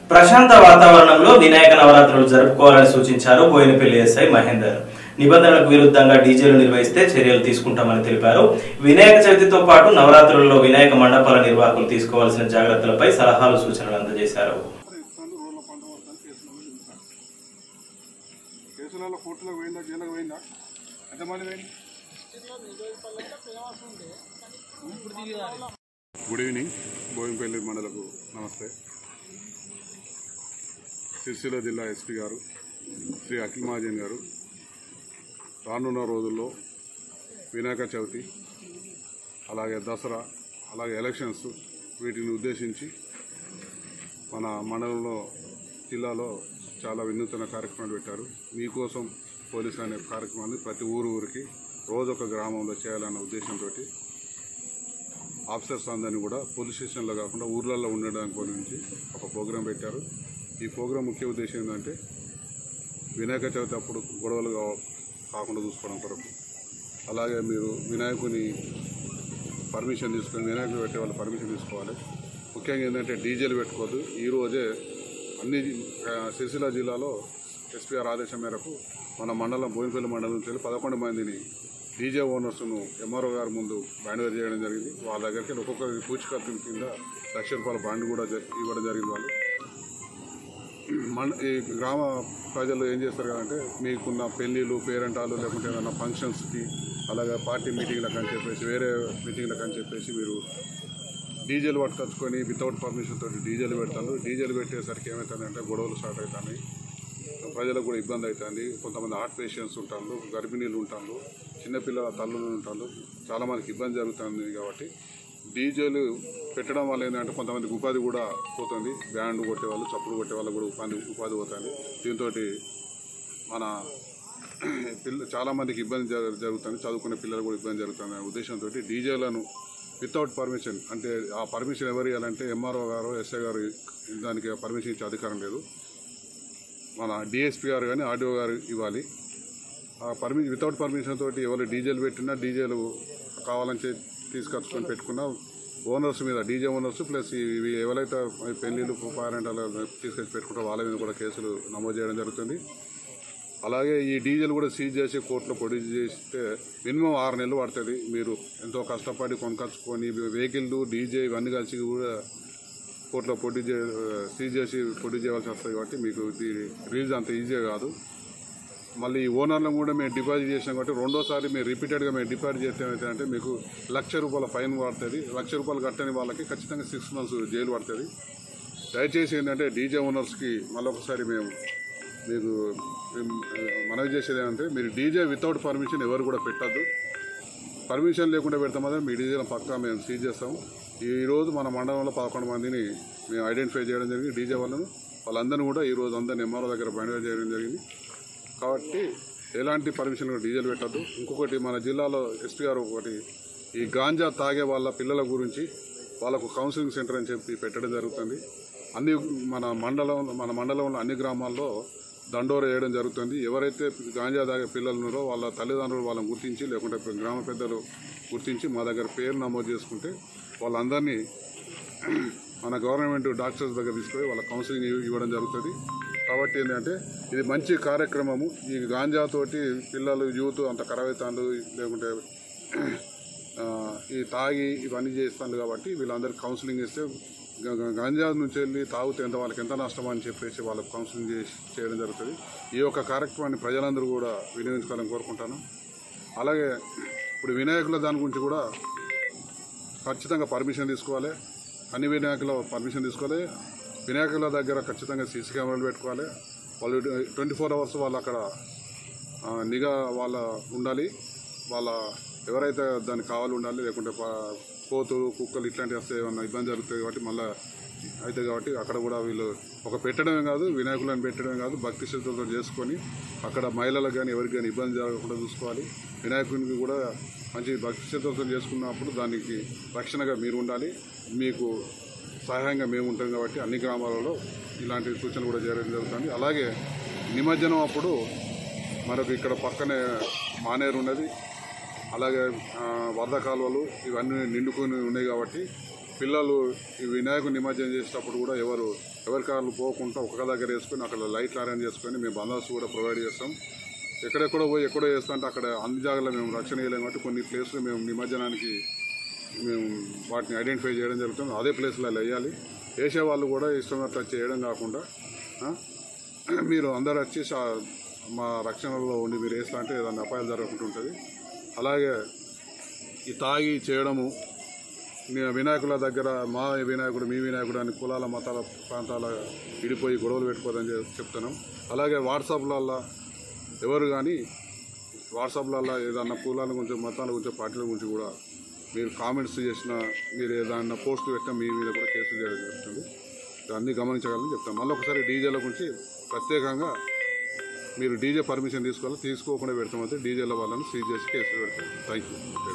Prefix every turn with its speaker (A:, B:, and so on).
A: ప్రశాంత వాతావరణంలో వినాయక నవరాత్రులు జరుపుకోవాలని సూచించారు బోయినపల్లి ఎస్ఐ మహేందర్ నిబంధనలకు విరుద్ధంగా డీజేలు నిర్వహిస్తే చర్యలు తీసుకుంటామని తెలిపారు వినాయక చవితితో పాటు నవరాత్రులలో వినాయక మండపాల నిర్వాహకులు తీసుకోవాల్సిన జాగ్రత్తలపై సలహాలు సూచనలు అందజేశారు
B: ఇస్తాను రోడ్ల పంట పడతాను కేసులలో చూస్తాను కేసులలో కోర్టులకు పోయిందా జైలుకు పోయిందా ఎంతమంది పోయింది గుడ్ ఈవినింగ్ బోయంపల్లి మండలకు నమస్తే సిరిసిల్ల జిల్లా ఎస్పీ గారు శ్రీ అఖిల్ మహాజన్ గారు రానున్న రోజుల్లో వినాయక చవితి అలాగే దసరా అలాగే ఎలక్షన్స్ వీటిని ఉద్దేశించి మన మండలంలో జిల్లాలో చాలా వినూతన కార్యక్రమాలు పెట్టారు మీకోసం పోలీసు అనే కార్యక్రమాన్ని ప్రతి ఊరు ఊరికి రోజు ఒక గ్రామంలో చేయాలన్న ఉద్దేశంతో ఆఫీసర్స్ అందరినీ కూడా పోలీస్ స్టేషన్లో కాకుండా ఊర్లలో ఉండడానికి గురించి ఒక ప్రోగ్రాం పెట్టారు ఈ ప్రోగ్రాం ముఖ్య ఉద్దేశం ఏంటంటే వినాయక చవితి అప్పుడు గొడవలు కా- కాకుండా చూసుకోవడం కొరకు అలాగే మీరు వినాయకుని పర్మిషన్ తీసుకొని వినాయకుడు పెట్టే వాళ్ళు పర్మిషన్ తీసుకోవాలి ముఖ్యంగా ఏంటంటే డీజేలు పెట్టుకోవద్దు ఈ రోజే అన్ని ఆ, సిరిసిల్ల జిల్లాలో ఎస్పీఆర్ ఆదేశం మేరకు మన మండలం బోయినపల్లి మండలం నుంచి వెళ్ళి పదకొండు మందిని డీజే ఓనర్స్ను ఎంఆర్ఓ గారి ముందు బాండ్ వేరు చేయడం జరిగింది వాళ్ళ దగ్గరికి వెళ్ళి ఒక్కొక్కరి పూచికత్తు కింద లక్ష రూపాయల బాండ్ కూడా జ- ఇవ్వడం జరిగింది వాళ్ళు మన ఈ గ్రామ ప్రజలు ఏం చేస్తారు కదంటే మీకున్న పెళ్ళిళ్ళు పేరెంటాలు లేకుంటే ఏదైనా ఫంక్షన్స్కి అలాగే పార్టీ మీటింగ్లకు అని చెప్పేసి వేరే మీటింగ్లకు అని చెప్పేసి మీరు డీజేలు పట్టుకొచ్చుకొని వితౌట్ పర్మిషన్ తోటి డీజేలు పెడతారు డీజేలు పెట్టేసరికి ఏమవుతుందంటే గొడవలు స్టార్ట్ అవుతాయి ప్రజలకు కూడా ఇబ్బంది అవుతుంది కొంతమంది హార్ట్ పేషెంట్స్ ఉంటారు గర్భిణీలు ఉంటారు చిన్నపిల్లల తల్లులు ఉంటారు చాలా మందికి ఇబ్బంది జరుగుతుంది కాబట్టి డీజేలు పెట్టడం వల్ల ఏంటంటే కొంతమందికి ఉపాధి కూడా పోతుంది బ్యాండ్ కొట్టేవాళ్ళు చప్పుడు కొట్టే వాళ్ళు కూడా ఉపాధి ఉపాధి పోతుంది దీంతో మన పిల్ల చాలా మందికి ఇబ్బంది జరు- జరుగుతుంది చదువుకునే పిల్లలు కూడా ఇబ్బంది జరుగుతుంది అనే ఉద్దేశంతో డీజేలను వితౌట్ పర్మిషన్ అంటే ఆ పర్మిషన్ ఎవరు ఇవ్వాలంటే ఎంఆర్ఓ గారు ఎస్ఐ గారు దానికి పర్మిషన్ ఇచ్చే అధికారం లేదు మన డిఎస్పీ గారు కానీ ఆర్డీఓ గారు ఇవ్వాలి ఆ పర్మిషన్ వితౌట్ పర్మిషన్ తోటి ఎవరు డీజేలు పెట్టినా డీజేలు కావాలని చెప్పి తీసుకొచ్చుకొని పెట్టుకున్నా ఓనర్స్ మీద డీజే ఓనర్స్ ప్లస్ ఇవి ఎవరైతే పెళ్లిళ్ళు పారెంటాలు తీసుకొచ్చి పెట్టుకుంటారో వాళ్ళ మీద కూడా కేసులు నమోదు చేయడం జరుగుతుంది అలాగే ఈ డీజిల్ కూడా సీజ్ చేసి కోర్టులో ప్రొడ్యూస్ చేస్తే మినిమం ఆరు నెలలు పడుతుంది మీరు ఎంతో కష్టపడి కొనుకొచ్చుకొని వెహికల్ డీజే ఇవన్నీ కలిసి కూడా కోర్టులో ప్రొడ్యూస్ చే సీజ్ చేసి ప్రొడ్యూస్ చేయవలసి వస్తుంది కాబట్టి మీకు ఇది రిలీజ్ అంత ఈజీగా కాదు మళ్ళీ ఈ ఓనర్లను కూడా మేము డిపాజిట్ చేసాం కాబట్టి రెండోసారి మేము రిపీటెడ్గా మేము డిపాజిట్ చేస్తే ఏమవుతుందంటే మీకు లక్ష రూపాయల ఫైన్ పడుతుంది లక్ష రూపాయలు కట్టని వాళ్ళకి ఖచ్చితంగా సిక్స్ మంత్స్ జైలు పడుతుంది దయచేసి ఏంటంటే డీజే ఓనర్స్కి మళ్ళొకసారి మేము మీకు మేము, ఆ, మనవి చేసేది ఏంటంటే మీరు డీజే వితౌట్ పర్మిషన్ ఎవరు కూడా పెట్టద్దు పర్మిషన్ లేకుండా పెడతాం మాత్రం మీ డీజేలను పక్కా మేము సీజ్ చేస్తాము ఈ రోజు మన మండలంలో పదకొండు మందిని మేము ఐడెంటిఫై చేయడం జరిగింది డీజే వాళ్ళను వాళ్ళందరినీ కూడా ఈ రోజు అందరిని ఎంఆర్ఓ దగ్గర బయట చేయడం జరిగింది కాబట్టి ఎలాంటి పర్మిషన్ కూడా డీజేలు పెట్టద్దు ఇంకొకటి మన జిల్లాలో ఎస్పీ గారు ఒకటి ఈ గాంజా తాగే వాళ్ళ పిల్లల గురించి వాళ్ళకు కౌన్సిలింగ్ సెంటర్ అని చెప్పి పెట్టడం జరుగుతుంది అన్ని మన మండలం మన మండలంలో అన్ని గ్రామాల్లో దండోర వేయడం జరుగుతుంది ఎవరైతే గాంజా తాగే పిల్లలు ఉన్నారో వాళ్ళ తల్లిదండ్రులు వాళ్ళని గుర్తించి లేకుంటే గ్రామ పెద్దలు గుర్తించి మా దగ్గర పేరు నమోదు చేసుకుంటే వాళ్ళందరినీ మన గవర్నమెంట్ డాక్టర్స్ దగ్గర తీసుకొని వాళ్ళ కౌన్సిలింగ్ ఇవ్- ఇవ్వడం జరుగుతుంది కాబట్టి ఏంటంటే ఇది మంచి కార్యక్రమము ఈ గాంజాతోటి పిల్లలు యూత్ అంత కరవైతాండు లేకుంటే ఆ, ఈ తాగి ఇవన్నీ చేస్తాను కాబట్టి వీళ్ళందరికీ కౌన్సిలింగ్ ఇస్తే గ- గ- గాంజా నుంచి వెళ్ళి తాగితే ఎంత వాళ్ళకి ఎంత నష్టం అని చెప్పేసి వాళ్ళకి కౌన్సిలింగ్ చేసి చేయడం జరుగుతుంది ఈ యొక్క కార్యక్రమాన్ని ప్రజలందరూ కూడా వినియోగించుకోవాలని కోరుకుంటాను అలాగే ఇప్పుడు వినాయకుల దాని గురించి కూడా ఖచ్చితంగా పర్మిషన్ తీసుకోవాలి అన్ని వినాయకుల పర్మిషన్ తీసుకోవాలి వినాయకుల దగ్గర ఖచ్చితంగా సీసీ కెమెరాలు పెట్టుకోవాలి వాళ్ళు ట్వంటీ ఫోర్ అవర్స్ వాళ్ళు అక్కడ ఆ, నిఘా వాళ్ళ ఉండాలి వాళ్ళ ఎవరైతే దానికి కావాలి ఉండాలి లేకుంటే ప- కోతులు కుక్కలు ఇట్లాంటివి వస్తే ఏమన్నా ఇబ్బంది జరుగుతుంది కాబట్టి మళ్ళీ అయితే కాబట్టి అక్కడ కూడా వీళ్ళు ఒక పెట్టడమే కాదు వినాయకులను పెట్టడమే కాదు భక్తి శ్రద్ధలతో చేసుకొని అక్కడ మహిళలకు కానీ ఎవరికి కానీ ఇబ్బంది జరగకుండా చూసుకోవాలి వినాయకునికి కూడా మంచి భక్తి శ్రద్ధలతో చేసుకున్నప్పుడు దానికి రక్షణగా మీరు ఉండాలి మీకు సహాయంగా మేము ఉంటాం కాబట్టి అన్ని గ్రామాలలో ఇలాంటి సూచనలు కూడా చేయడం జరుగుతుంది అలాగే నిమజ్జనం అప్పుడు మనకు ఇక్కడ పక్కనే మానేరు ఉన్నది అలాగే ఆ, వరద కాలువలు ఇవన్నీ నిండుకొని ఉన్నాయి కాబట్టి పిల్లలు ఈ వినాయకుని నిమజ్జనం చేసేటప్పుడు కూడా ఎవరు ఎవరికి వాళ్ళు పోకుండా ఒక్క దగ్గర వేసుకొని అక్కడ లైట్లు అరేంజ్ చేసుకొని మేము బందోబస్తు కూడా ప్రొవైడ్ చేస్తాం ఎక్కడెక్కడో పోయి ఎక్కడో వేస్తా అంటే అక్కడ అన్ని జాగాల్లో మేము రక్షణ చేయలేము కాబట్టి కొన్ని ప్లేస్లు మేము నిమజ్జనానికి మేము వాటిని ఐడెంటిఫై చేయడం జరుగుతుంది అదే ప్లేస్లలో వేయాలి వేసే వాళ్ళు కూడా ఇష్టమైనట్టు చేయడం కాకుండా ఆ, మీరు అందరు వచ్చి సా- మా రక్షణలో ఉండి మీరు వేస్తా అంటే ఏదైనా అపాయాలు జరగకుండా ఉంటుంది అలాగే ఈ తాగి చేయడము ని- వినాయకుల దగ్గర మా వినాయకుడు మీ వినాయకుడు అని కులాల మతాల ప్రాంతాల విడిపోయి గొడవలు పెట్టుకోదని చెప్- చెప్తున్నాం అలాగే వాట్సాప్లల్లో ఎవరు కానీ వాట్సాప్లలో ఏదన్నా కులాల గురించి మతాల గురించి పార్టీల గురించి కూడా మీరు కామెంట్స్ చేసినా మీరు ఏదన్నా పోస్ట్ పెట్టినా మీ మీద కూడా కేసులు చేయడం జరుగుతుంది అన్నీ గమనించగలని చెప్తాం మళ్ళీ ఒకసారి డీజేల గురించి ప్రత్యేకంగా మీరు డీజే పర్మిషన్ తీసుకోవాలి తీసుకోకుండా పెడతామంటే డీజేల వాళ్ళని సీజ్ చేసి కేసులు పెడతాం థ్యాంక్ యూ